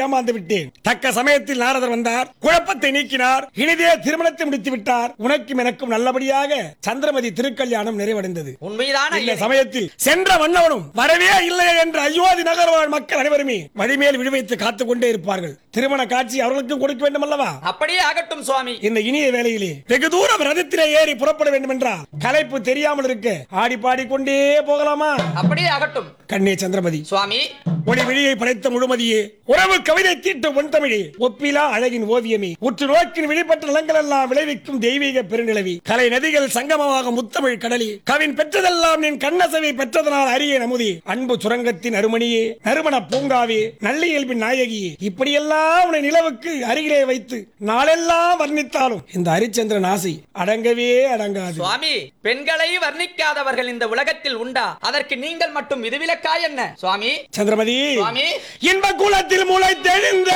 ஏமாந்து விட்டேன் தக்க சமயத்தில் நாரதர் வந்தார் குழப்பத்தை நீக்கினார் இனிதே திருமணத்தை முடித்து விட்டார் உனக்கும் எனக்கும் நல்லபடியாக சந்திரமதி திருக்கல்யாணம் நிறைவடைந்தது உண்மைதான இந்த சமயத்தில் சென்ற மன்னவனும் வரவே இல்லை என்று அயோத்தி நகர் வாழ் மக்கள் அனைவருமே வழிமேல் விழிவைத்து காத்துக் கொண்டே இருப்பார்கள் திருமண காட்சி அவர்களுக்கும் கொடுக்க வேண்டும் அல்லவா அப்படியே ஆகட்டும் சுவாமி இந்த இனிய வேளையிலே வெகு தூரம் ரதத்திலே ஏறி புறப்பட வேண்டும் என்றால் களைப்பு தெரியாமல் இருக்க ஆடி பாடிக்கொண்டே போகலாமா அப்படியே ஆகட்டும் கண்ணே சந்திரமதி சுவாமி ஒளி விழியை படைத்த முழுமதியே உறவு கவிதை தீட்டும் பொன் தமிழே ஒப்பிலா அழகின் ஓவியமே உற்று நோக்கின் விழிப்பட்ட நிலங்கள் எல்லாம் விளைவிக்கும் தெய்வீக பெருநிலவி கலை நதிகள் சங்கமமாக முத்தமிழ் கடலி கவின் பெற்றதெல்லாம் நின் கண்ணசவை பெற்றதனால் அரிய நமுதி அன்பு சுரங்கத்தின் அருமணியே நறுமண பூங்காவே நல்ல இயல்பின் நாயகியே இப்படியெல்லாம் உன்னை நிலவுக்கு அருகிலே வைத்து நாளெல்லாம் வர்ணித்தாலும் இந்த ஹரிச்சந்திரன் ஆசை அடங்கவே அடங்காது சுவாமி பெண்களை வர்ணிக்காதவர்கள் இந்த உலகத்தில் உண்டா அதற்கு நீங்கள் மட்டும் விதிவிலக்கா என்ன சுவாமி சந்திரமதி சுவாமி இன்ப குலத்தில் முளை தெளிந்த